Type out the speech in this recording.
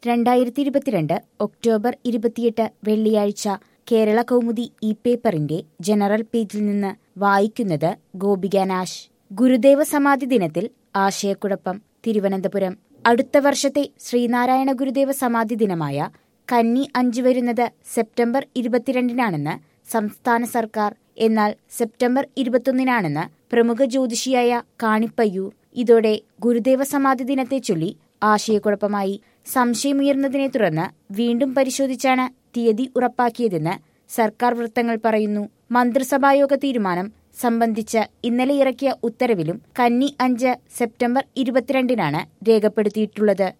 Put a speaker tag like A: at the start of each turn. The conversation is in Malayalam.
A: രണ്ടായിരത്തി ഇരുപത്തിരണ്ട് ഒക്ടോബർ ഇരുപത്തിയെട്ട് വെള്ളിയാഴ്ച കേരള കൗമുദി ഇ പേപ്പറിന്റെ ജനറൽ പേജിൽ നിന്ന് വായിക്കുന്നത് ഗോപിക നാശ് ഗുരുദേവ സമാധി ദിനത്തിൽ ആശയക്കുഴപ്പം തിരുവനന്തപുരം അടുത്ത വർഷത്തെ ശ്രീനാരായണ ഗുരുദേവ സമാധി ദിനമായ കന്നി അഞ്ച് വരുന്നത് സെപ്റ്റംബർ ഇരുപത്തിരണ്ടിനാണെന്ന് സംസ്ഥാന സർക്കാർ എന്നാൽ സെപ്റ്റംബർ ഇരുപത്തൊന്നിനാണെന്ന് പ്രമുഖ ജ്യോതിഷിയായ കാണിപ്പയ്യൂർ ഇതോടെ ഗുരുദേവ സമാധി ദിനത്തെ ചൊല്ലി ആശയക്കുഴപ്പമായി സംശയമുയർന്നതിനെ തുടർന്ന് വീണ്ടും പരിശോധിച്ചാണ് തീയതി ഉറപ്പാക്കിയതെന്ന് സർക്കാർ വൃത്തങ്ങൾ പറയുന്നു മന്ത്രിസഭായോഗ തീരുമാനം സംബന്ധിച്ച് ഇന്നലെ ഇറക്കിയ ഉത്തരവിലും കന്നി അഞ്ച് സെപ്റ്റംബർ ഇരുപത്തിരണ്ടിനാണ് രേഖപ്പെടുത്തിയിട്ടുള്ളത്